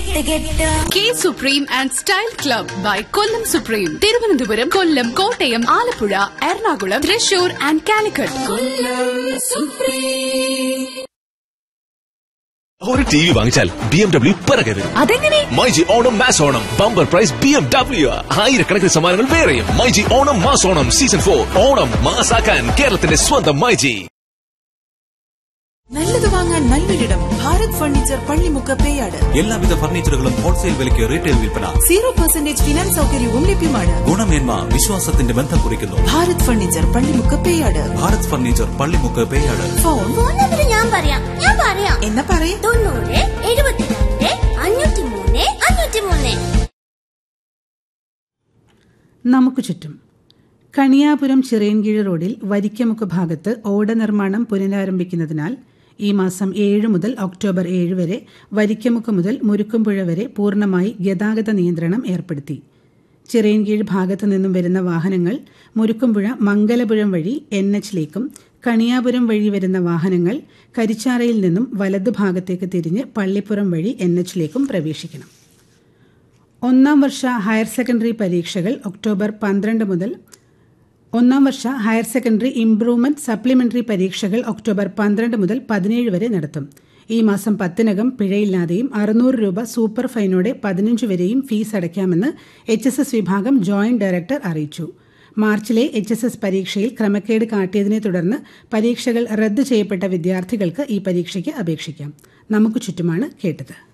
കെട്ട് കെട്ട് K supreme and style club by Kollam supreme Thiruvananthapuram Kollam Kottayam Alappuzha Ernakulam Thrissur and Calicut ഒരു ടി വി വാങ്ങിച്ചാൽ ബി എം ഡബ്ല്യു പിറകരുത് അതെങ്ങനെ myG Onam mass Onam bumper prize B M W ആയിരക്കണക്കിന് സമ്മാനങ്ങൾ വേറെയും myG Onam mass Onam season for Onam മാസാക്കാൻ കേരളത്തിന്റെ സ്വന്തം മൈജി നല്ലത് വാങ്ങാൻ നല്ലൊരിടം ഭാരത് ഫർണിച്ചർ പള്ളിമുക്ക് പേയാട് എല്ലാവിധ ഫർണിച്ചറുകളും ഹോൾസെയിൽ വിലയ്ക്ക് റീറ്റെയിൽ വിൽപ്പന സീറോ പെർസെന്റേജ് ഫിനാൻസ് സൗകര്യവും ലഭ്യമാണ് ഗുണമേന്മ വിശ്വാസത്തിന്റെ ബന്ധം കുറിക്കുന്നു Bharat furniture Pallimukku Peyad Bharat furniture Pallimukku Peyad phone phone number ഞാൻ പറയാം ഞാൻ പറയാം എന്നാ പറയേ തൊണ്ണൂറ് എഴുപത്തിരണ്ട് അഞ്ഞൂറ്റി മൂന്ന് അഞ്ഞൂറ്റി മൂന്ന് നമുക്ക് ചുറ്റും കണിയാപുരം ചിറയൻകീഴ് റോഡിൽ വരിക്കമുക്ക് ഭാഗത്ത് ഓട നിർമ്മാണം പുനരാരംഭിക്കുന്നതിനാൽ ഈ മാസം ഏഴ് മുതൽ ഒക്ടോബർ ഏഴ് വരെ വരിക്കമുക്ക് മുതൽ മുരുക്കുംപുഴ വരെ പൂർണ്ണമായി ഗതാഗത നിയന്ത്രണം ഏർപ്പെടുത്തി ചിറയൻകീഴ് ഭാഗത്തു നിന്നും വരുന്ന വാഹനങ്ങൾ മുരുക്കുംപുഴ മംഗലപുരം വഴി എൻ എച്ചിലേക്കും കണിയാപുരം വഴി വരുന്ന വാഹനങ്ങൾ കരിച്ചാറയിൽ നിന്നും വലതുഭാഗത്തേക്ക് തിരിഞ്ഞ് പള്ളിപ്പുറം വഴി എൻ എച്ചിലേക്കും പ്രവേശിക്കണം ഒന്നാം വർഷ ഹയർ സെക്കൻഡറി പരീക്ഷകൾ ഒക്ടോബർ പന്ത്രണ്ട് മുതൽ ഒന്നാം വർഷ ഹയർ സെക്കൻഡറി ഇംപ്രൂവ്മെന്റ് സപ്ലിമെന്ററി പരീക്ഷകൾ ഒക്ടോബർ പന്ത്രണ്ട് മുതൽ പതിനേഴ് വരെ നടത്തും ഈ മാസം പത്തിനകം പിഴയില്ലാതെയും അറുന്നൂറ് രൂപ സൂപ്പർ ഫൈനോടെ പതിനഞ്ച് വരെയും ഫീസ് അടയ്ക്കാമെന്ന് എച്ച് എസ് എസ് വിഭാഗം ജോയിന്റ് ഡയറക്ടർ അറിയിച്ചു മാർച്ചിലെ എച്ച് എസ് എസ് പരീക്ഷയിൽ ക്രമക്കേട് കാട്ടിയതിനെ തുടർന്ന് പരീക്ഷകൾ റദ്ദ് ചെയ്യപ്പെട്ട വിദ്യാർത്ഥികൾക്ക് ഈ പരീക്ഷയ്ക്ക് അപേക്ഷിക്കാം നമുക്ക് ചുറ്റുമാണ് കേട്ടത്